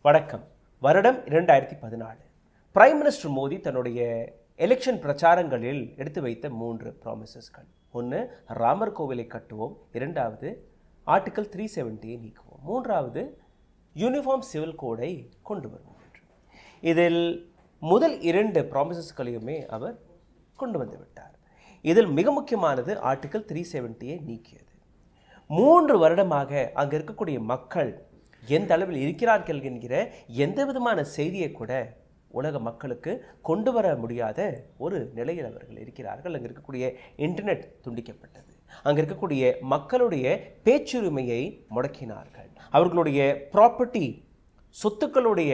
வணக்கம் வருடம் இரண்டாயிரத்தி பதினாலு பிரைம் மினிஸ்டர் மோடி தன்னுடைய எலெக்ஷன் பிரச்சாரங்களில் எடுத்து வைத்த மூன்று ப்ராமிசஸ்கள் ஒன்று ராமர் கோவிலை கட்டுவோம் இரண்டாவது ஆர்டிகல் த்ரீ செவன்ட்டியை நீக்குவோம் மூன்றாவது யூனிஃபார்ம் சிவில் கோடை கொண்டு வருவோம் என்று இதில் முதல் இரண்டு ப்ராமிசஸ்களையுமே அவர் கொண்டு வந்து விட்டார் இதில் மிக முக்கியமானது ஆர்டிகல் த்ரீ செவன்ட்டியை நீக்கியது மூன்று வருடமாக அங்கே இருக்கக்கூடிய மக்கள் எந்த அளவில் இருக்கிறார்கள் என்கிற எந்த விதமான செய்தியை கூட உலக மக்களுக்கு கொண்டு வர முடியாத ஒரு நிலையில் அவர்கள் இருக்கிறார்கள் அங்கே இருக்கக்கூடிய இன்டர்நெட் துண்டிக்கப்பட்டது அங்கே இருக்கக்கூடிய மக்களுடைய பேச்சுரிமையை முடக்கினார்கள் அவர்களுடைய ப்ராப்பர்ட்டி சொத்துக்களுடைய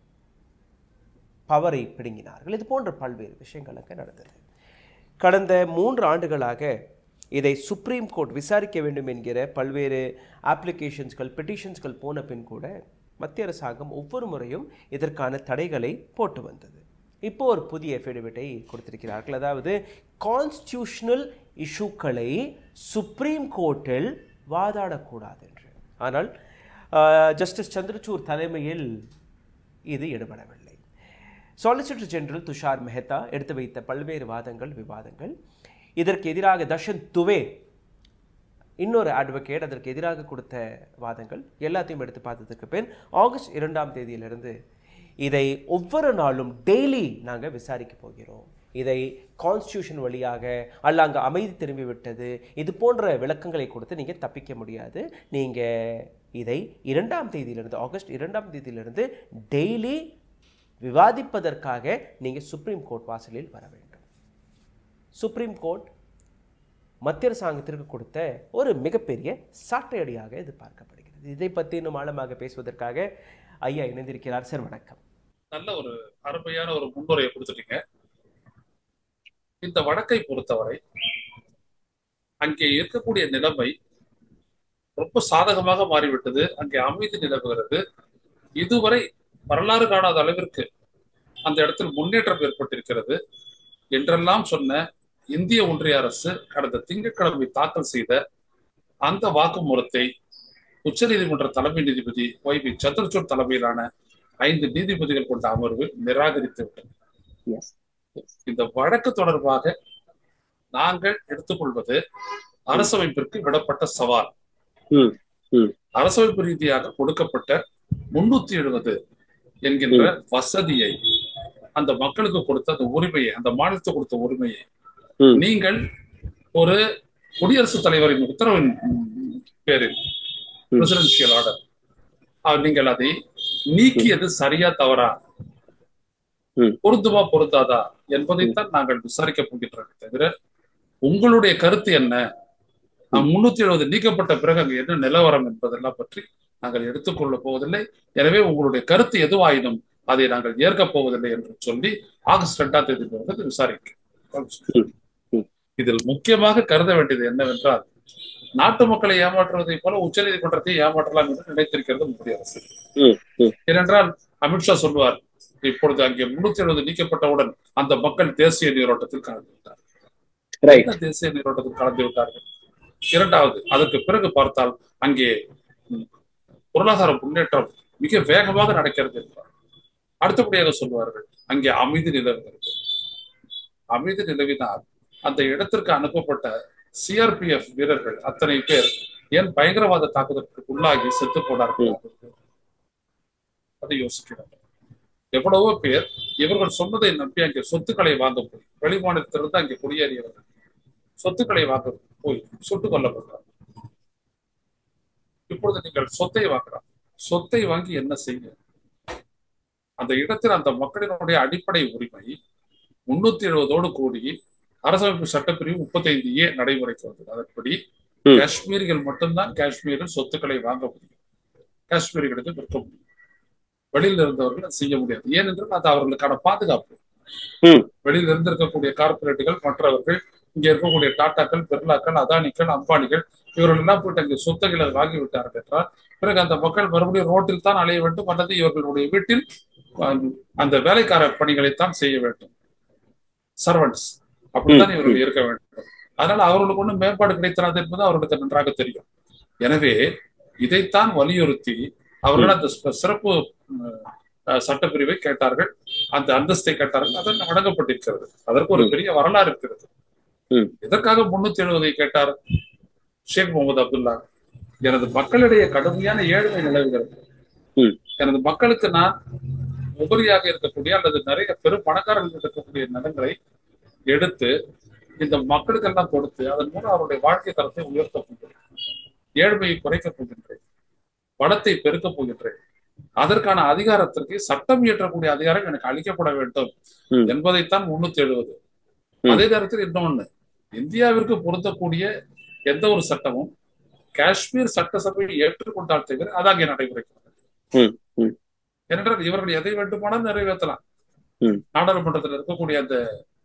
பவரை பிடுங்கினார்கள் இது போன்ற பல்வேறு விஷயங்கள் அங்கே நடந்தது கடந்த மூன்று ஆண்டுகளாக இதை சுப்ரீம் கோர்ட் விசாரிக்க வேண்டும் என்கிற பல்வேறு அப்ளிகேஷன்ஸ்கள் பெட்டிஷன்ஸ்கள் போன பின் கூட மத்திய அரசாங்கம் ஒவ்வொரு முறையும் இதற்கான தடைகளை போட்டு வந்தது இப்போ ஒரு புதிய எஃபிடவிட்டை கொடுத்திருக்கிறார்கள் அதாவது கான்ஸ்டியூஷனல் இஷ்யூக்களை சுப்ரீம் கோர்ட்டில் வாதாடக்கூடாது என்று ஆனால் ஜஸ்டிஸ் சந்திரசூட் தலைமையில் இது ஈடுபடவில்லை சாலிசிட்டர் ஜெனரல் துஷார் மெஹ்தா எடுத்து வைத்த பல்வேறு வாதங்கள் விவாதங்கள் இதற்கு எதிராக தர்ஷன் துவே இன்னொரு அட்வொகேட் அதற்கு எதிராக கொடுத்த வாதங்கள் எல்லாத்தையும் எடுத்து பார்த்ததுக்கு பின் ஆகஸ்ட் இரண்டாம் தேதியிலிருந்து இதை ஒவ்வொரு நாளும் டெய்லி நாங்கள் விசாரிக்க போகிறோம் இதை கான்ஸ்டியூஷன் வழியாக அல்ல அங்கே அமைதி திரும்பி விட்டது இது போன்ற விளக்கங்களை கொடுத்து நீங்கள் தப்பிக்க முடியாது நீங்கள் இதை இரண்டாம் தேதியிலிருந்து ஆகஸ்ட் இரண்டாம் தேதியிலிருந்து டெய்லி விவாதிப்பதற்காக நீங்கள் சுப்ரீம் கோர்ட் வாசலில் வர வேண்டும் சுப்ரீம் கோர்ட் மத்திய அரசாங்கத்திற்கு கொடுத்த ஒரு மிகப்பெரிய சாட்டையடியாக இது பார்க்கப்படுகிறது இதை பற்றி இன்னும் ஆழமாக பேசுவதற்காக ஐயா இணைந்திருக்கிறார் சார் வணக்கம் நல்ல ஒரு அருமையான ஒரு முன்னுரையை கொடுத்துட்டீங்க இந்த வழக்கை பொறுத்தவரை அங்கே இருக்கக்கூடிய நிலைமை ரொம்ப சாதகமாக மாறிவிட்டது அங்கே அமைதி நிலவுகிறது இதுவரை வரலாறு காணாத அளவிற்கு அந்த இடத்தில் முன்னேற்றம் ஏற்பட்டிருக்கிறது என்றெல்லாம் சொன்ன இந்திய ஒன்றிய அரசு கடந்த திங்கட்கிழமை தாக்கல் செய்த அந்த வாக்குமூலத்தை உச்சநீதிமன்ற தலைமை நீதிபதி ஒய் வி சந்திரசூட் தலைமையிலான ஐந்து நீதிபதிகள் கொண்ட அமர்வு நிராகரித்து விட்டது இந்த வழக்கு தொடர்பாக நாங்கள் எடுத்துக்கொள்வது அரசமைப்பிற்கு விடப்பட்ட சவால் அரசமைப்பு ரீதியாக கொடுக்கப்பட்ட முன்னூத்தி எழுபது என்கின்ற வசதியை அந்த மக்களுக்கு கொடுத்த அந்த உரிமையை அந்த மாநிலத்துக்கு கொடுத்த உரிமையை நீங்கள் ஒரு குடியரசுத் தலைவரின் உத்தரவின் பேரில் பிரசிடென்சியல் ஆர்டர் நீங்கள் அதை நீக்கியது சரியா தவறா பொருந்துமா பொருந்தாதா என்பதைத்தான் நாங்கள் விசாரிக்க போகின்றோம் தவிர உங்களுடைய கருத்து என்ன முன்னூத்தி எழுபது நீக்கப்பட்ட பிறகு அங்கு என்ன நிலவரம் என்பதெல்லாம் பற்றி நாங்கள் எடுத்துக்கொள்ள போவதில்லை எனவே உங்களுடைய கருத்து எதுவாயினும் அதை நாங்கள் ஏற்கப் போவதில்லை என்று சொல்லி ஆகஸ்ட் இரண்டாம் தேதி வந்து விசாரிக்க இதில் முக்கியமாக கருத வேண்டியது என்னவென்றால் நாட்டு மக்களை ஏமாற்றுவதை போல உச்ச நீதிமன்றத்தை ஏமாற்றலாம் என்று நினைத்திருக்கிறது மத்திய அரசு ஏனென்றால் அமித்ஷா சொல்வார் இப்பொழுது அங்கே முன்னூத்தி எழுபது நீக்கப்பட்டவுடன் அந்த மக்கள் தேசிய நீரோட்டத்தில் கலந்து விட்டார் தேசிய நீரோட்டத்தில் கலந்து விட்டார்கள் இரண்டாவது அதற்கு பிறகு பார்த்தால் அங்கே பொருளாதார முன்னேற்றம் மிக வேகமாக நடக்கிறது என்றார் அடுத்தபடியாக சொல்வார்கள் அங்கே அமைதி நிலவுகிறது அமைதி நிலவினால் அந்த இடத்திற்கு அனுப்பப்பட்ட சிஆர்பிஎஃப் வீரர்கள் அத்தனை பேர் ஏன் பயங்கரவாத தாக்குதலுக்கு உள்ளாகி செத்து போனார்கள் அதை யோசிக்கிறார்கள் எவ்வளவோ பேர் இவர்கள் சொன்னதை நம்பி அங்கே சொத்துக்களை வாங்க போய் வெளிமாநிலத்திலிருந்து அங்கே குடியேறியவர்கள் சொத்துக்களை வாங்க போய் சுட்டுக் கொல்லப்பட்டார் இப்பொழுது நீங்கள் சொத்தை வாங்கலாம் சொத்தை வாங்கி என்ன செய்ய அந்த இடத்தில் அந்த மக்களினுடைய அடிப்படை உரிமை முன்னூத்தி எழுபதோடு கூடி அரசமைப்பு சட்டப்பிரிவு முப்பத்தைந்து ஏ நடைமுறைக்கு வந்தது அதன்படி காஷ்மீரிகள் மட்டும்தான் காஷ்மீரில் சொத்துக்களை வாங்க முடியும் காஷ்மீரிகளுக்கு விற்க முடியும் வெளியில் இருந்தவர்கள் செய்ய முடியாது ஏனென்றால் அது அவர்களுக்கான பாதுகாப்பு வெளியில் இருந்திருக்கக்கூடிய கார்பரேட்டுகள் மற்றவர்கள் இங்க இருக்கக்கூடிய டாட்டாக்கள் பிர்லாக்கள் அதானிகள் அம்பானிகள் இவர்கள் எல்லாம் போயிட்டு அங்கே சொத்துக்களை வாங்கி விட்டார்கள் என்றால் பிறகு அந்த மக்கள் மறுபடியும் ரோட்டில் தான் அலைய வேண்டும் அல்லது இவர்களுடைய வீட்டில் அந்த வேலைக்கார பணிகளைத்தான் செய்ய வேண்டும் சர்வன்ட்ஸ் அப்படித்தான் இவர்கள் இருக்க வேண்டும் அதனால அவர்களுக்கு ஒன்றும் மேம்பாடு கிடைத்தது என்பது அவர்களுக்கு நன்றாக தெரியும் எனவே இதைத்தான் வலியுறுத்தி அவர்கள் அந்த சிறப்பு அஹ், சட்டப்பிரிவை கேட்டார்கள் அந்த அந்தஸ்தை கேட்டார்கள் அதன் வழங்கப்பட்டிருக்கிறது அதற்கு ஒரு பெரிய வரலாறு இருக்கிறது ம். எதற்காக முன்னூத்தி எழுபதை கேட்டார் ஷேக் முகமது அப்துல்லா எனது மக்களிடையே கடுமையான ஏழ்மை நிலவுகிறது ம். எனது மக்களுக்கு நான் உபரியாக இருக்கக்கூடிய அல்லது நிறைய பெரும் பணக்காரர்கள் இருக்கக்கூடிய நிலங்களை எடுத்து இந்த மக்களுக்கெல்லாம் கொடுத்து அதன் மூலம் அவருடைய வாழ்க்கை தரத்தை உயர்த்தப் போகிறேன் ஏழ்மையை குறைக்கப் போகின்றேன் வளத்தை பெருக்கப் போகின்றேன் அதற்கான அதிகாரத்திற்கு சட்டம் இயற்றக்கூடிய அதிகாரம் எனக்கு அளிக்கப்பட வேண்டும் ம். என்பதைத்தான் முன்னூத்தி எழுபது ம். அதே நேரத்தில் இன்னொன்னு இந்தியாவிற்கு பொருந்தக்கூடிய எந்த ஒரு சட்டமும் காஷ்மீர் சட்டசபை ஏற்றுக்கொண்டால் தவிர அது அங்கே நடைமுறைக்கிறது ம், ம். ஏனென்றால் இவர்கள் எதை வேண்டுமானாலும் நிறைவேற்றலாம் ம். நாடாளுமன்றத்தில் இருக்கக்கூடிய அந்த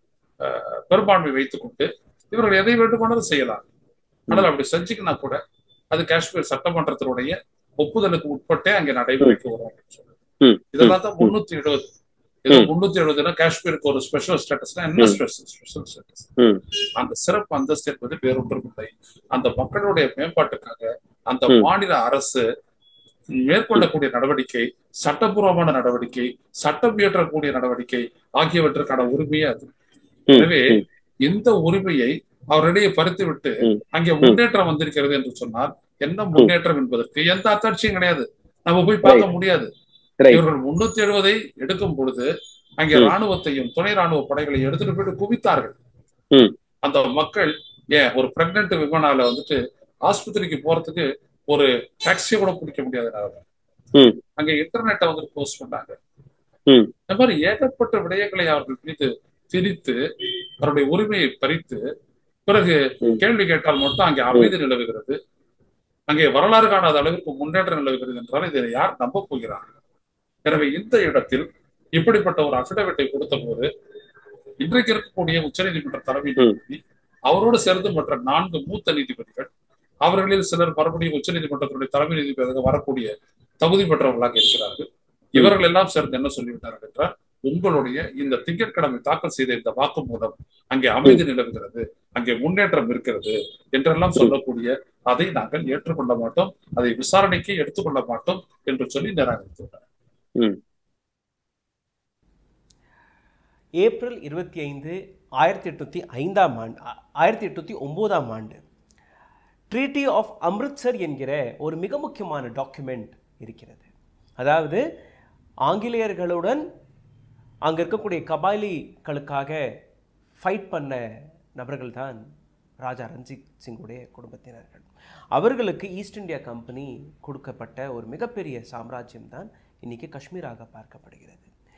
அஹ், பெரும்பான்மை வைத்துக் கொண்டு இவர்கள் எதை வேண்டுமானாலும் செய்யலாம் ஆனால் அப்படி செஞ்சுக்கினா கூட அது காஷ்மீர் சட்டமன்றத்தினுடைய ஒப்புதலுக்கு உட்பட்டே அங்கே நடைமுறைக்கு வரும் அப்படின்னு சொல்லி. ம், இதெல்லாம் தான் முன்னூத்தி எழுபது இது ம். முன்னூத்தி எழுபதுனா காஷ்மீருக்கு ஒரு ஸ்பெஷல் ஸ்டேட்டஸ்னா என்ன ம். ஸ்பெஷல் ஸ்பெஷல் ஸ்டேட்டஸ் ம். அந்த சிறப்பு அந்தஸ்து என்பது வேறொன்றும் இல்லை அந்த மக்களுடைய மேம்பாட்டுக்காக அந்த ம். மாநில அரசு மேற்கொள்ளக்கூடிய நடவடிக்கை சட்டபூர்வமான நடவடிக்கை சட்டம் இயற்றக்கூடிய நடவடிக்கை ஆகியவற்றுக்கான உரிமையே அது ம், எனவே ம். இந்த உரிமையை அவரிடையே பறித்து விட்டு ம். அங்கே முன்னேற்றம் வந்திருக்கிறது என்று சொன்னால் என்ன முன்னேற்றம் என்பதற்கு எந்த அத்தாட்சியும் கிடையாது நம்ம போய் பார்க்க முடியாது Right. இவர்கள் முன்னூத்தி எழுபதை எடுக்கும் பொழுது அங்கே ம். ராணுவத்தையும் துணை ராணுவ படைகளை எடுத்துட்டு போயிட்டு குவித்தார்கள் ம். அந்த மக்கள் ஏன் ஒரு பிரெக்னன்ட் விமானால வந்துட்டு ஆஸ்பத்திரிக்கு போறதுக்கு ஒரு டாக்ஸியை கூட பிடிக்க முடியாத நிலைமை ம். அங்க இன்டர்நெட்டை வந்து போஸ்ட் பண்ணாங்க ம். இந்த மாதிரி ஏகப்பட்ட விடயங்களை அவர்கள் மீது திரித்து அவருடைய உரிமையை பறித்து பிறகு ம். கேள்வி கேட்டால் மட்டும் அங்கே அமைதி நிலவுகிறது அங்கே வரலாறு காணாத அளவிற்கு முன்னேற்றம் நிலவுகிறது என்றால் இதை யார் நம்ப போகிறார்கள் எனவே இந்த இடத்தில் இப்படிப்பட்ட ஒரு அபிடவிட்டை கொடுத்த போது இன்றைக்கு இருக்கக்கூடிய உச்சநீதிமன்ற தலைமை நீதிபதி அவரோடு சேர்ந்து மற்ற நான்கு மூத்த நீதிபதிகள் அவர்களில் சிலர் மறுபடியும் உச்சநீதிமன்றத்தினுடைய தலைமை நீதிபதியாக வரக்கூடிய தகுதி பெற்றவர்களாக இருக்கிறார்கள் இவர்கள் எல்லாம் சேர்ந்து என்ன சொல்லிவிட்டார்கள் என்றால் உங்களுடைய இந்த திங்கட்கிழமை தாக்கல் செய்த இந்த வாக்குமூலம் அங்கே அமைதி நிலவுகிறது அங்கே முன்னேற்றம் இருக்கிறது என்றெல்லாம் சொல்லக்கூடிய அதை நாங்கள் ஏற்றுக்கொள்ள மாட்டோம் அதை விசாரணைக்கு எடுத்துக்கொள்ள மாட்டோம் என்று சொல்லி நிராகரித்துள்ளனர் ஏப்ரல் இருபத்தி ஐந்து ஆயிரத்தி எட்நூற்றி ஐந்தாம் ஆண்டு ஆ- ஆயிரத்தி எட்நூற்றி ஒம்போதாம் ஆண்டு ட்ரீட்டி ஆஃப் அம்ரித்சர் என்கிற ஒரு மிக முக்கியமான டாக்குமெண்ட் இருக்கிறது அதாவது ஆங்கிலேயர்களுடன் அங்கே இருக்கக்கூடிய கபாலிகளுக்காக ஃபைட் பண்ண நபர்கள் தான் ராஜா ரஞ்சித் சிங்குடைய குடும்பத்தினர்கள் அவர்களுக்கு ஈஸ்ட் இந்தியா கம்பெனி கொடுக்கப்பட்ட ஒரு மிகப்பெரிய சாம்ராஜ்யம் தான் இன்னைக்கு காஷ்மீராக பார்க்கப்படுகிறது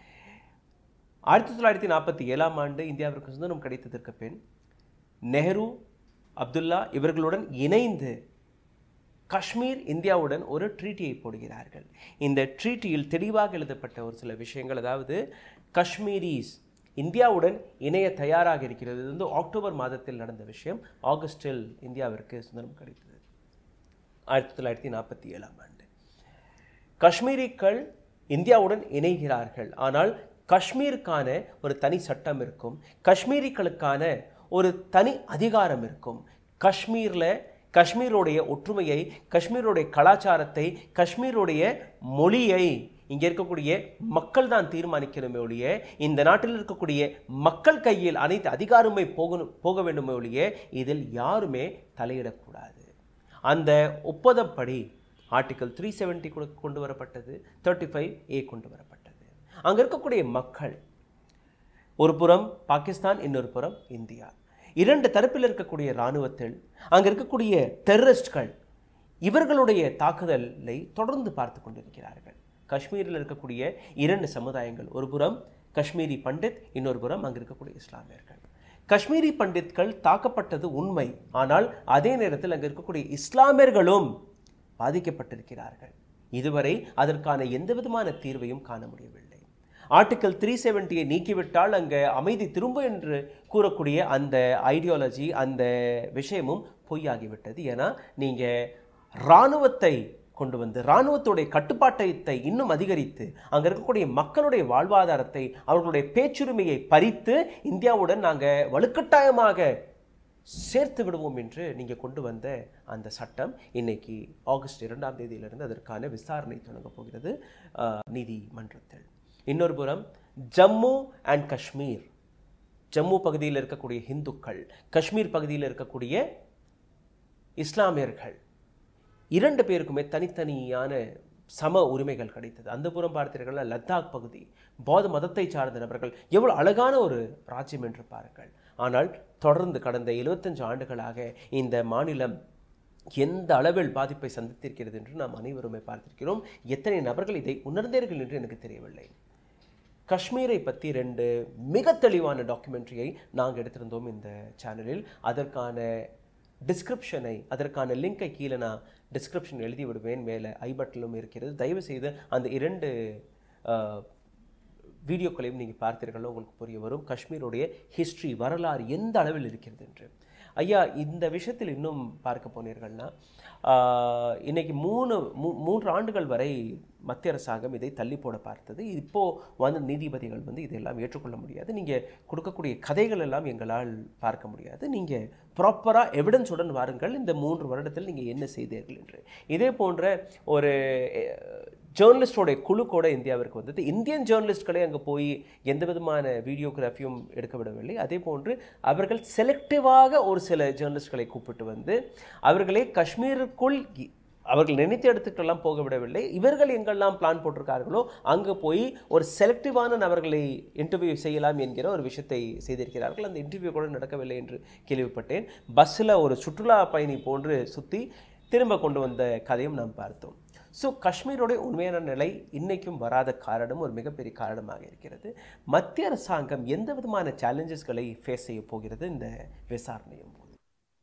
ஆயிரத்தி தொள்ளாயிரத்தி நாற்பத்தி ஏழாம் ஆண்டு இந்தியாவிற்கு சுதந்திரம் கிடைத்ததற்கு பின் நெஹ்ரு அப்துல்லா இவர்களுடன் இணைந்து காஷ்மீர் இந்தியாவுடன் ஒரு ட்ரீட்டியை போடுகிறார்கள் இந்த ட்ரீட்டியில் தெளிவாக எழுதப்பட்ட ஒரு சில விஷயங்கள் அதாவது காஷ்மீரிஸ் இந்தியாவுடன் இணைய தயாராக இருக்கிறது இது வந்து அக்டோபர் மாதத்தில் நடந்த விஷயம் ஆகஸ்டில் இந்தியாவிற்கு சுதந்திரம் கிடைத்தது ஆயிரத்தி தொள்ளாயிரத்தி நாற்பத்தி ஏழாம் ஆண்டு காஷ்மீரிகள் இந்தியாவுடன் இணைகிறார்கள் ஆனால் காஷ்மீருக்கான ஒரு தனி சட்டம் இருக்கும் காஷ்மீரிகளுக்கான ஒரு தனி அதிகாரம் இருக்கும் காஷ்மீரில் காஷ்மீருடைய ஒற்றுமையை காஷ்மீருடைய கலாச்சாரத்தை காஷ்மீருடைய மொழியை இங்கே இருக்கக்கூடிய மக்கள் தான் தீர்மானிக்கணுமே ஒழிய இந்த நாட்டில் இருக்கக்கூடிய மக்கள் கையில் அனைத்து அதிகாரமே போகணும் போக வேண்டுமே ஒழிய இதில் யாருமே தலையிடக்கூடாது அந்த ஒப்பந்தப்படி ஆர்டிகல் த்ரீ செவன்ட்டி கொண்டு வரப்பட்டது தேர்ட்டி ஃபைவ் ஏ கொண்டு வரப்பட்டது அங்கே இருக்கக்கூடிய மக்கள் ஒரு புறம் பாகிஸ்தான் இன்னொரு புறம் இந்தியா இரண்டு தரப்பில் இருக்கக்கூடிய இராணுவத்தில் அங்கே இருக்கக்கூடிய டெரரிஸ்ட்கள் இவர்களுடைய தாக்குதலை தொடர்ந்து பார்த்து கொண்டிருக்கிறார்கள் காஷ்மீரில் இருக்கக்கூடிய இரண்டு சமுதாயங்கள் ஒரு புறம் காஷ்மீரி பண்டித் இன்னொரு புறம் அங்கே இருக்கக்கூடிய இஸ்லாமியர்கள் காஷ்மீரி பண்டித்கள் தாக்கப்பட்டது உண்மை ஆனால் அதே நேரத்தில் அங்கே இருக்கக்கூடிய இஸ்லாமியர்களும் பாதிக்கப்பட்டிருக்கிறார்கள் இதுவரை அதற்கான எந்த விதமான தீர்வையும் காண முடியவில்லை ஆர்டிக்கல் த்ரீ செவன்ட்டியை நீக்கிவிட்டால் அங்கே அமைதி திரும்ப என்று கூறக்கூடிய அந்த ஐடியாலஜி அந்த விஷயமும் பொய்யாகிவிட்டது ஏன்னா நீங்கள் இராணுவத்தை கொண்டு வந்து இராணுவத்துடைய கட்டுப்பாட்டத்தை இன்னும் அதிகரித்து அங்கே இருக்கக்கூடிய மக்களுடைய வாழ்வாதாரத்தை அவர்களுடைய பேச்சுரிமையை பறித்து இந்தியாவுடன் நாங்கள் வலுக்கட்டாயமாக சேர்த்து விடுவோம் என்று நீங்கள் கொண்டு வந்த அந்த சட்டம் இன்னைக்கு ஆகஸ்ட் இரண்டாம் தேதியிலிருந்து அதற்கான விசாரணை தொடங்க போகிறது ஆஹ், நீதிமன்றத்தில் இன்னொரு புறம் ஜம்மு அண்ட் காஷ்மீர் ஜம்மு பகுதியில் இருக்கக்கூடிய இந்துக்கள் காஷ்மீர் பகுதியில் இருக்கக்கூடிய இஸ்லாமியர்கள் இரண்டு பேருக்குமே தனித்தனியான சம உரிமைகள் கிடைத்தது அந்த புறம் பார்த்தீர்கள்னா லத்தாக் பகுதி பௌத்த மதத்தை சார்ந்த நபர்கள் எவ்வளவு அழகான ஒரு ராஜ்யம் என்று பாருங்கள் ஆனால் தொடர்ந்து கடந்த 75 ஆண்டுகளாக இந்த மாநிலம் எந்த அளவில் பாதிப்பை சந்தித்திருக்கிறது என்று நாம் அனைவருமே பார்த்திருக்கிறோம் எத்தனை நபர்கள் இதை உணர்ந்தீர்கள் என்று எனக்கு தெரியவில்லை காஷ்மீரை பற்றி ரெண்டு மிக தெளிவான டாக்குமெண்ட்ரியை நாங்கள் எடுத்திருந்தோம் இந்த சேனலில் அதற்கான டிஸ்கிரிப்ஷனை அதற்கான லிங்கை கீழே நான் டிஸ்கிரிப்ஷன் எழுதி விடுவேன் மேலே ஐ பட்டனிலும் இருக்கிறது தயவு செய்து அந்த இரண்டு அஹ், வீடியோக்களையும் நீங்கள் பார்த்தீர்களோ உங்களுக்கு புரிய வரும் காஷ்மீருடைய ஹிஸ்ட்ரி வரலாறு எந்த அளவில் இருக்கிறது என்று ஐயா இந்த விஷயத்தில் இன்னும் பார்க்க போனீர்கள்னா ஆஹ், இன்னைக்கு மூணு மூ- மூன்று ஆண்டுகள் வரை மத்திய அரசாங்கம் இதை தள்ளி போட பார்த்தது இப்போ வந்து நீதிபதிகள் வந்து இதெல்லாம் ஏற்றுக்கொள்ள முடியாது நீங்கள் கொடுக்கக்கூடிய கதைகள் எல்லாம் எங்களால் பார்க்க முடியாது நீங்கள் ப்ராப்பராக எவிடன்ஸுடன் வாருங்கள் இந்த மூன்று வருடத்தில் நீங்கள் என்ன செய்தீர்கள் என்று இதே போன்ற ஒரு ஜேர்னலிஸ்டோடைய குழு கூட இந்தியாவிற்கு வந்தது இந்தியன் ஜேர்னலிஸ்ட்களே அங்கே போய் எந்த விதமான வீடியோகிராஃபியும் எடுக்க விடவில்லை அதே போன்று அவர்கள் செலக்டிவாக ஒரு சில ஜேர்னலிஸ்ட்களை கூப்பிட்டு வந்து அவர்களே காஷ்மீருக்குள் இ- அவர்கள் நினைத்த இடத்துக்கெல்லாம் போக விடவில்லை இவர்கள் எங்கெல்லாம் பிளான் போட்டிருக்கார்களோ அங்கே போய் ஒரு செலக்டிவான நபர்களை இன்டர்வியூ செய்யலாம் என்கிற ஒரு விஷயத்தை செய்திருக்கிறார்கள் அந்த இன்டர்வியூ கூட நடக்கவில்லை என்று கேள்விப்பட்டேன் பஸ்ஸில் ஒரு சுற்றுலா பயணி போன்று சுற்றி திரும்ப கொண்டு வந்த கதையும் நாம் பார்த்தோம் ஸோ காஷ்மீரோடைய உண்மையான நிலை இன்னைக்கும் வராத காரணம் ஒரு மிகப்பெரிய காரணமாக இருக்கிறது மத்திய அரசாங்கம் எந்த விதமான சேலஞ்சஸ்களை ஃபேஸ் செய்ய போகிறது இந்த விசாரணையும் போது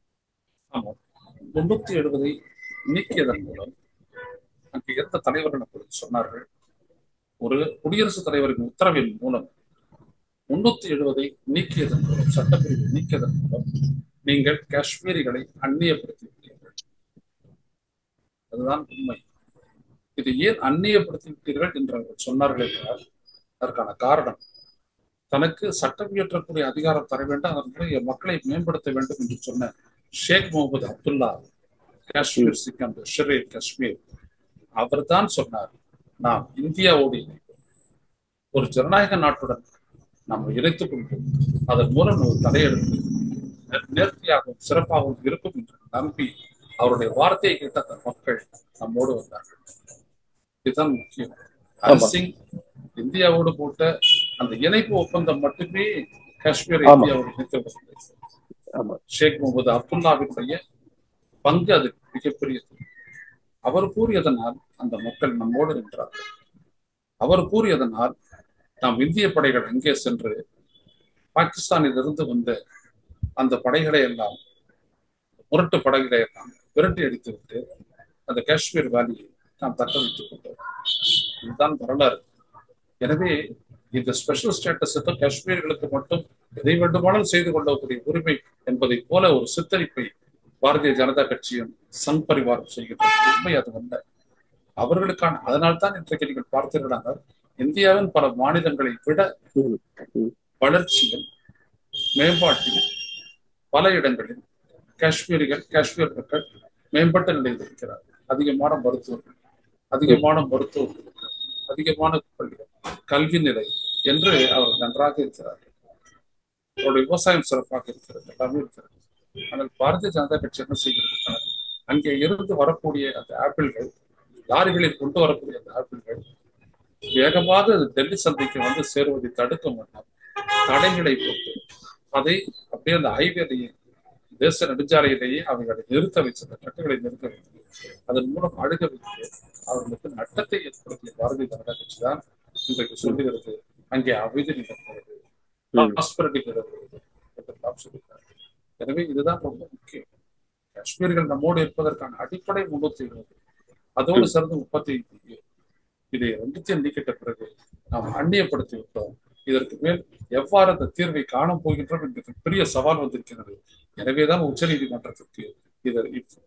ஆமா முன்னூத்தி எழுபதை நீக்கியதன் மூலம் அங்கு இருந்த தலைவர்கள் அப்பொழுது சொன்னார்கள் ஒரு குடியரசுத் தலைவரின் உத்தரவின் மூலம் முன்னூத்தி எழுபதை நீக்கியதன் மூலம் சட்டப்பிரிவை நீக்கியதன் மூலம் நீங்கள் காஷ்மீரிகளை அந்நியப்படுத்தி விட்டீர்கள் அதுதான் உண்மை இது ஏன் அந்நியப்படுத்தி விட்டீர்கள் என்று அவர்கள் சொன்னார்கள் என்றால் அதற்கான காரணம் தனக்கு சட்டம் இயற்றக்கூடிய அதிகாரம் தர வேண்டும் அதனுடைய மக்களை மேம்படுத்த வேண்டும் என்று சொன்ன ஷேக் முகமது அப்துல்லா காஷ்மீர் சிக்கம் ஷெரீப் காஷ்மீர் அவர்தான் சொன்னார் நாம் இந்தியாவோடு இணைப்போம் ஒரு ஜனநாயக நாட்டுடன் நாம் இணைத்துக் கொள்வோம் அதன் மூலம் ஒரு தலையெடுத்து நே- நேர்த்தியாகவும் சிறப்பாகவும் இருக்கும் என்று நம்பி அவருடைய வார்த்தையை கேட்ட அந்த மக்கள் நம்மோடு வந்தார்கள் இதுதான் முக்கியம் ஹரிசிங் இந்தியாவோடு போட்ட அந்த இணைப்பு ஒப்பந்தம் மட்டுமே காஷ்மீரை ஆமா. இந்தியாவோடு இணைத்து ஆமா ஷேக் முகமது அப்துல்லாவினுடைய பங்கு அது மிகப்பெரியது அவர் கூறியதனால் அந்த மக்கள் நம்மோடு நின்றார்கள் அவர் கூறியதனால் நாம் இந்திய படைகள் அங்கே சென்று பாகிஸ்தானிலிருந்து வந்த அந்த படைகளை எல்லாம் முரட்டு படைகளை எல்லாம் விரட்டி அடித்து விட்டு அந்த காஷ்மீர் வேலியை நாம் தக்க வைத்துக் கொண்டோம் இதுதான் வரலாறு எனவே இந்த ஸ்பெஷல் ஸ்டேட்டஸ் காஷ்மீர்களுக்கு மட்டும் எதை வேண்டுமானாலும் செய்து கொள்ளக்கூடிய உரிமை என்பதை போல ஒரு சித்தரிப்பை பாரதிய ஜனதா கட்சியும் சங் பரிவாரம் செய்கிறது உண்மை அது அல்ல அவர்களுக்கான அதனால்தான் இன்றைக்கு நீங்கள் பார்த்தீர்களானால் இந்தியாவின் பல மாநிலங்களை விட ம், ம். வளர்ச்சியில் மேம்பாட்டில் பல இடங்களில் காஷ்மீரிகள் காஷ்மீர் மக்கள் மேம்பட்ட நிலையில் இருக்கிறார்கள் அதிகமான மருத்துவர்கள் அதிகமான மருத்துவர்கள் அதிகமான பள்ளிகள் கல்வி நிலை என்று அவர் நன்றாக இருக்கிறார்கள் அவருடைய விவசாயம் சிறப்பாக இருக்கிறது எல்லாமே இருக்கிறது ஆனால் பாரதிய ஜனதா கட்சி என்ன செய்கிறது என்றால், அங்கே இருந்து வரக்கூடிய அந்த ஆப்பிள்கள் லாரிகளில் கொண்டு வரக்கூடிய அந்த ஆப்பிள்கள் வேகமாக அது டெல்லி சந்தைக்கு வந்து சேருவதை தடுக்கும் வண்ணம் தடைகளை போட்டு அதை அப்படியே அந்த ஹைவேலையே தேச நெடுஞ்சாலையிலேயே அவர்களை நிறுத்த வைத்து அந்த ட்ரக்குகளை நிறுத்த வைத்து அதன் மூலம் அழுக வைத்து அவர்களுக்கு நட்டத்தை ஏற்படுத்திய பாரதிய ஜனதா கட்சி தான் இன்றைக்கு சொல்லுகிறது அங்கே அமைதி நிலவுகிறது ம். prosperity நிலவுகிறது என்றெல்லாம் சொல்லுகிறார் எனவே இதுதான் ரொம்ப முக்கியம் காஷ்மீர்கள் நம்மோடு இருப்பதற்கான அடிப்படை முன்னூத்தி இருபது அதோடு சேர்ந்து முப்பத்தி ஐந்து இதை ரெண்டுத்தையும் நீக்கிட்ட பிறகு நாம் அந்நியப்படுத்தி விட்டோம் இதற்கு மேல் எவ்வாறு அந்த தீர்வை காண போகின்றோம் என்கிற பெரிய சவால் வந்திருக்கிறது எனவேதான் உச்ச நீதிமன்றத்திற்கு இது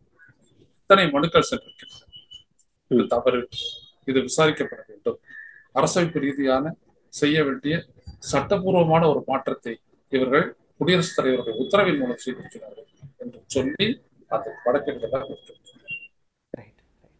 இத்தனை மனுக்கள் சென்றிருக்கின்றன இது தவறு இது விசாரிக்கப்பட வேண்டும் அரசமைப்பு ரீதியான செய்ய வேண்டிய சட்டபூர்வமான ஒரு மாற்றத்தை இவர்கள் குடியரசுத் தலைவருடைய உத்தரவின் மூலம் செய்திருக்கிறார்கள் என்று சொல்லி அந்த வழக்குகளெல்லாம் இருக்கிறது ரைட்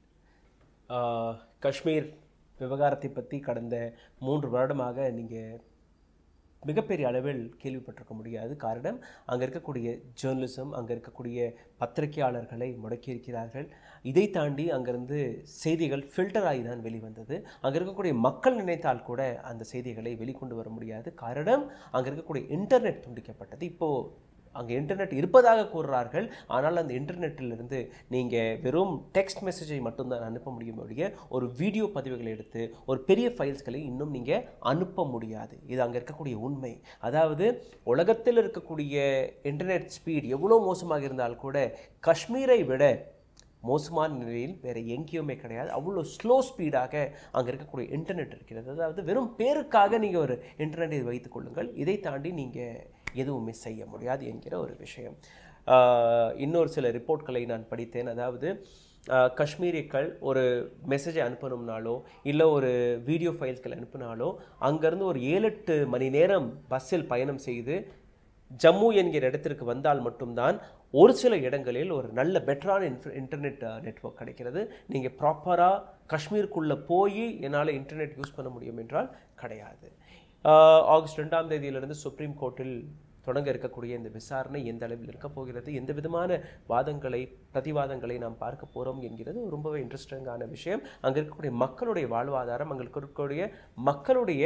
காஷ்மீர் விவகாரத்தை பற்றி கடந்த மூன்று வருடமாக நீங்கள் மிகப்பெரிய அளவில் கேள்விப்பட்டிருக்க முடியாது காரணம் அங்கே இருக்கக்கூடிய ஜேர்னலிசம் அங்கே இருக்கக்கூடிய பத்திரிகையாளர்களை முடக்கியிருக்கிறார்கள் இதை தாண்டி அங்கேருந்து செய்திகள் ஃபில்டர் ஆகி தான் வெளிவந்தது அங்கே இருக்கக்கூடிய மக்கள் நினைத்தால் கூட அந்த செய்திகளை வெளிக்கொண்டு வர முடியாது காரணம் அங்கே இருக்கக்கூடிய இன்டர்நெட் துண்டிக்கப்பட்டது இப்போது அங்கே இன்டர்நெட் இருப்பதாக கூறுறார்கள் ஆனால் அந்த இன்டர்நெட்டிலிருந்து நீங்கள் வெறும் டெக்ஸ்ட் மெசேஜை மட்டும்தான் அனுப்ப முடியும் ஒழிய ஒரு வீடியோ பதிவுகளை எடுத்து ஒரு பெரிய ஃபைல்ஸ்களை இன்னும் நீங்கள் அனுப்ப முடியாது இது அங்கே இருக்கக்கூடிய உண்மை அதாவது உலகத்தில் இருக்கக்கூடிய இன்டர்நெட் ஸ்பீட் எவ்வளோ மோசமாக இருந்தால் கூட காஷ்மீரை விட மோசமான நிலையில் வேறு எங்கேயுமே கிடையாது அவ்வளோ ஸ்லோ ஸ்பீடாக அங்கே இருக்கக்கூடிய இன்டர்நெட் இருக்கிறது அதாவது வெறும் பேருக்காக நீங்கள் ஒரு இன்டர்நெட்டை வைத்துக் கொள்ளுங்கள் இதை தாண்டி நீங்கள் எதுவுமே செய்ய முடியாது என்கிற ஒரு விஷயம் ஆஹ் இன்னொரு சில ரிப்போர்ட்களை நான் படித்தேன் அதாவது ஆஹ் காஷ்மீரிகள் ஒரு மெசேஜை அனுப்பணும்னாலோ இல்லை ஒரு வீடியோ ஃபைல்ஸ்கள் அனுப்பினாலோ அங்கேருந்து ஒரு ஏழு எட்டு மணி நேரம் பஸ்ஸில் பயணம் செய்து ஜம்மு என்கிற இடத்திற்கு வந்தால் மட்டும்தான் ஒரு சில இடங்களில் ஒரு நல்ல பெட்டரான இன்ஃப இன்டர்நெட் நெட்வொர்க் கிடைக்கிறது நீங்கள் ப்ராப்பராக காஷ்மீருக்குள்ளே போய் என்னால் இன்டர்நெட் யூஸ் பண்ண முடியும் என்றால் கிடையாது ஆஹ் ஆகஸ்ட் ரெண்டாம் தேதியிலிருந்து சுப்ரீம் கோர்ட்டில் தொடங்க இருக்கக்கூடிய இந்த விசாரணை எந்த அளவில் இருக்க போகிறது எந்த விதமான வாதங்களை பிரதிவாதங்களை நாம் பார்க்க போகிறோம் என்கிறது ரொம்பவே இன்ட்ரெஸ்டிங்கான விஷயம் அங்கே இருக்கக்கூடிய மக்களுடைய வாழ்வாதாரம் அங்கே இருக்கக்கூடிய மக்களுடைய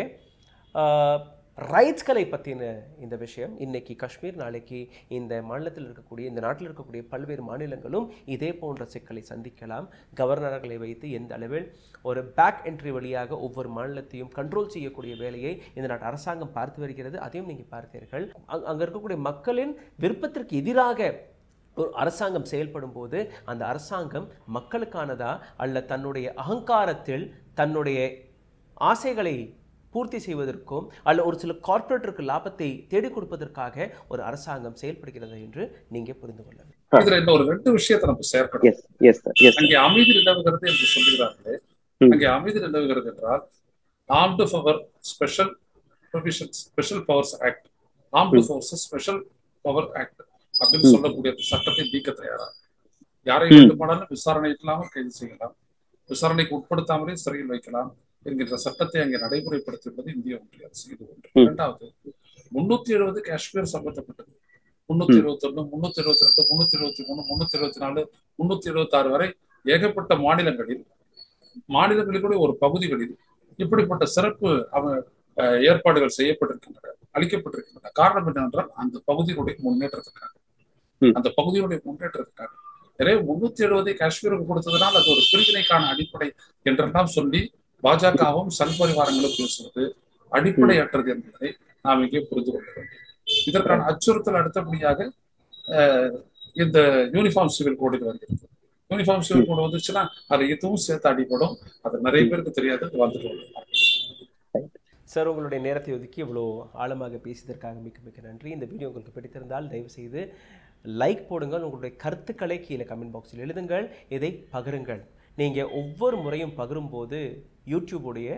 ரைட்ஸ்களை பற்றின இந்த விஷயம் இன்னைக்கு காஷ்மீர் நாளைக்கு இந்த மாநிலத்தில் இருக்கக்கூடிய இந்த நாட்டில் இருக்கக்கூடிய பல்வேறு மாநிலங்களும் இதே போன்ற சிக்கலை சந்திக்கலாம் கவர்னர்களை வைத்து எந்த அளவில் ஒரு பேக் என்ட்ரி வழியாக ஒவ்வொரு மாநிலத்தையும் கண்ட்ரோல் செய்யக்கூடிய வேலையை இந்த நாட்டு அரசாங்கம் பார்த்து வருகிறது அதையும் நீங்கள் பார்த்தீர்கள் அங்க- அங்க இருக்கக்கூடிய மக்களின் விருப்பத்திற்கு எதிராக ஒரு அரசாங்கம் செயல்படும் போது அந்த அரசாங்கம் மக்களுக்கானதா அல்ல தன்னுடைய அகங்காரத்தில் தன்னுடைய ஆசைகளை பூர்த்தி செய்வதற்கும் அல்ல ஒரு சில கார்ப்பரேட்டிற்கு லாபத்தை தேடிக் கொடுப்பதற்காக ஒரு அரசாங்கம் செயல்படுகிறது என்று நீங்க புரிந்து கொள்ள வேண்டும் இதுல இந்த ஒரு ரெண்டு விஷயத்தை நம்ம சேர்க்கணும் எஸ் எஸ் சார் எஸ் அங்கே அமைதி நிலவுகிறது என்று சொல்லுகிறார்களே ம். அங்கே அமைதி நிலவுகிறது என்றால் armed power special provision special powers act armed forces special power act அப்படின்னு ம். சொல்லக்கூடிய அந்த சட்டத்தை நீக்க தயாரா யாரை ம். வேண்டுமானாலும் விசாரணை இல்லாமல் கைது செய்யலாம் விசாரணைக்கு உட்படுத்தாமலே சிறையில் வைக்கலாம் என்கின்ற சட்டத்தை அங்கே நடைமுறைப்படுத்தியுள்ளது இந்திய ஒன்றிய அரசு இது ஒன்று ம். இரண்டாவது முன்னூத்தி எழுபது காஷ்மீர் சம்பந்தப்பட்டது முன்னூத்தி எழுபத்தி ஒண்ணு முன்னூத்தி எழுபத்தி ரெண்டு முன்னூத்தி எழுபத்தி மூணு முன்னூத்தி எழுபத்தி நாலு முன்னூத்தி எழுபத்தி ஆறு வரை ஏகப்பட்ட மாநிலங்களில் மாநிலங்களிலுடைய ஒரு பகுதிகளில் இப்படிப்பட்ட சிறப்பு அவ அஹ், ஏற்பாடுகள் செய்யப்பட்டிருக்கின்றன அளிக்கப்பட்டிருக்கின்றன காரணம் என்னவென்றால் அந்த பகுதியினுடைய முன்னேற்றத்துக்காக ம். அந்த பகுதியினுடைய முன்னேற்றத்துக்காக எனவே முன்னூத்தி எழுபதை காஷ்மீருக்கு கொடுத்ததனால் அது ஒரு பிரிவினைக்கான அடிப்படை என்றெல்லாம் சொல்லி பாஜகவும் சல்பரிவாரங்களும் பேசுவது அடிப்படையற்றது என்பதை நாம் இங்கே புரிந்து கொள்ள வேண்டும் இதற்கான அச்சுறுத்தல் அடுத்தபடியாக அஹ், இந்த யூனிஃபார்ம் சிவில் கோடில் வருகிறது யூனிஃபார்ம் சிவில் கோடு வந்துச்சுன்னா அது இதுவும் சேர்த்து அடிப்படும் அது நிறைய பேருக்கு தெரியாது அது வந்துட்டு வருது. சார் உங்களுடைய நேரத்தை ஒதுக்கி இவ்வளோ ஆழமாக பேசியதற்காக மிக்க மிக்க நன்றி இந்த வீடியோ உங்களுக்கு பிடித்திருந்தால் தயவு செய்து லைக் போடுங்கள் உங்களுடைய கருத்துக்களை கீழே கமெண்ட் பாக்ஸில் எழுதுங்கள் இதை பகிருங்கள் நீங்கள் ஒவ்வொரு முறையும் பகிரும்போது யூடியூபுடைய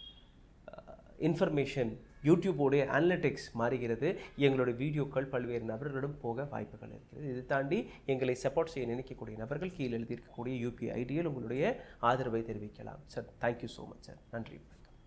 இன்ஃபர்மேஷன் யூடியூபோடைய அனலிட்டிக்ஸ் மாறுகிறது எங்களுடைய வீடியோக்கள் பல்வேறு நபர்களிடம் போக வாய்ப்புகள் இருக்கிறது இது தாண்டி எங்களை சப்போர்ட் செய்ய நினைக்கக்கூடிய நபர்கள் கீழே எழுதியிருக்கக்கூடிய யூபிஐ ஐடியில் உங்களுடைய ஆதரவை தெரிவிக்கலாம் sir thank you so much sir நன்றி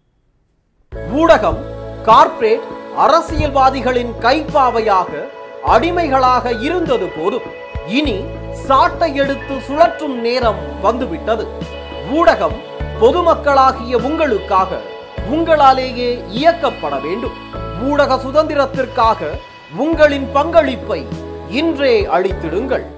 ஊடகம் கார்ப்பரேட் அரசியல்வாதிகளின் கைப்பாவையாக அடிமைகளாக இருந்தது போதும் இனி சாட்டை எடுத்து சுழற்றும் நேரம் வந்துவிட்டது ஊடகம் பொதுமக்களாகிய உங்களுக்காக உங்களாலேயே இயக்கப்பட வேண்டும் ஊடக சுதந்திரத்திற்காக உங்களின் பங்களிப்பை இன்றே அளித்திடுங்கள்